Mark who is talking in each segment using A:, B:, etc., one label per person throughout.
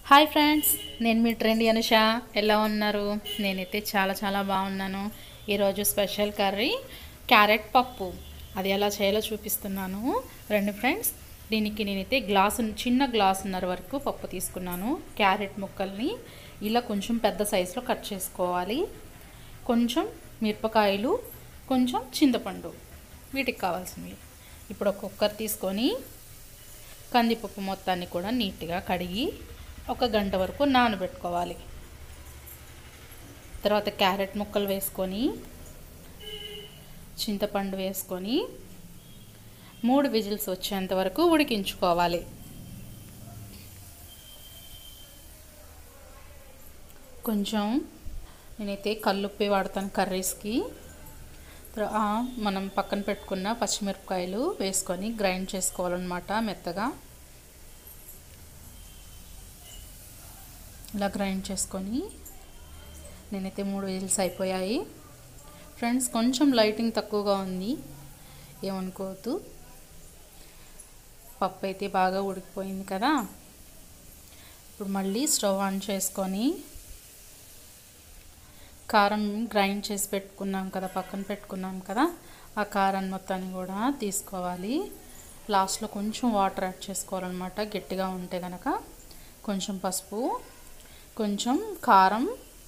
A: hi friends నేను మీ trend Anusha ఎలా ఉన్నారు నేనైతే చాలా చాలా బాగున్నాను ఈరోజు స్పెషల్ కర్రీ క్యారెట్ పప్పు అది ఎలా చేయాలో చూపిస్తున్నాను రండి ఫ్రెండ్స్ దీనికి నేనైతే గ్లాసు చిన్న గ్లాసున్నర వరకు పప్పు తీసుకున్నాను క్యారెట్ ముక్కల్ని ఇలా కొంచెం పెద్ద సైజులో కట్ చేసుకోవాలి కొంచెం మిరపకాయలు కొంచెం చింతపండు వీటికి కావాల్సినవి ఇప్పుడు ఒక కుక్కర్ తీసుకొని కందిపప్పు మొత్తాన్ని కూడా నీట్గా కడిగి ఒక గంట వరకు నానబెట్టుకోవాలి తర్వాత క్యారెట్ ముక్కలు వేసుకొని చింతపండు వేసుకొని మూడు విజిల్స్ వచ్చేంత వరకు ఉడికించుకోవాలి కొంచెం నేనైతే కల్లుప్పి వాడతాను కర్రీస్కి మనం పక్కన పెట్టుకున్న పచ్చిమిరపకాయలు వేసుకొని గ్రైండ్ చేసుకోవాలన్నమాట మెత్తగా ఇలా గ్రైండ్ చేసుకొని నేనైతే మూడు విజిల్స్ అయిపోయాయి ఫ్రెండ్స్ కొంచెం లైటింగ్ తక్కువగా ఉంది ఏమనుకోవద్దు పప్పు అయితే బాగా ఉడికిపోయింది కదా ఇప్పుడు మళ్ళీ స్టవ్ ఆన్ చేసుకొని కారం గ్రైండ్ చేసి పెట్టుకున్నాం కదా పక్కన పెట్టుకున్నాం కదా ఆ కారం మొత్తాన్ని కూడా తీసుకోవాలి లాస్ట్లో కొంచెం వాటర్ యాడ్ చేసుకోవాలన్నమాట గట్టిగా ఉంటే కనుక కొంచెం పసుపు కొంచెం కారం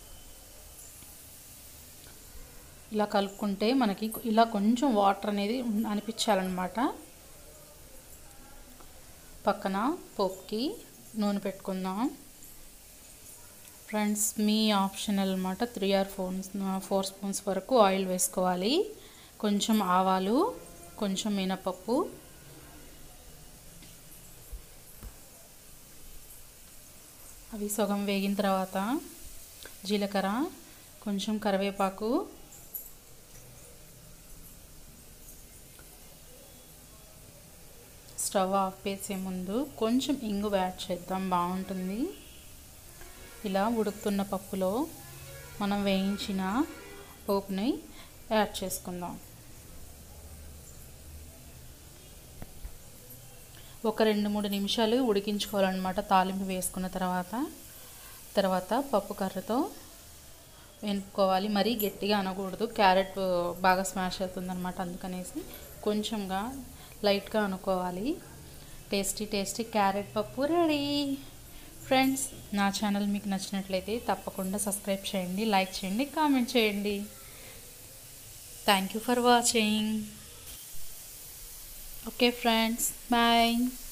A: ఇలా కలుపుకుంటే మనకి ఇలా కొంచెం వాటర్ అనేది అనిపించాలన్నమాట పక్కన పోప్కి నూనె పెట్టుకుందాం ఫ్రెండ్స్ మీ ఆప్షనల్ అనమాట three or four four spoons వరకు ఆయిల్ వేసుకోవాలి కొంచెం ఆవాలు కొంచెం మినపప్పు అవి సగం వేగిన తర్వాత జీలకర్ర కొంచెం కరివేపాకు స్టవ్ ఆఫ్ చేసే ముందు కొంచెం ఇంగు యాడ్ చేద్దాం బాగుంటుంది ఇలా ఉడుకుతున్న పప్పులో మనం వేయించిన పోపుని యాడ్ చేసుకుందాం ఒక రెండు మూడు నిమిషాలు ఉడికించుకోవాలన్నమాట తాలింపు వేసుకున్న తర్వాత తర్వాత పప్పు కర్రతో వెనుపుకోవాలి మరీ గట్టిగా అనకూడదు క్యారెట్ బాగా స్మాష్ అవుతుందన్నమాట అందుకనేసి కొంచెంగా లైట్గా అనుకోవాలి టేస్టీ టేస్టీ క్యారెట్ పప్పు రెడీ ఫ్రెండ్స్ నా ఛానల్ మీకు నచ్చినట్లయితే తప్పకుండా సబ్స్క్రైబ్ చేయండి లైక్ చేయండి కామెంట్ చేయండి thank you for watching okay friends bye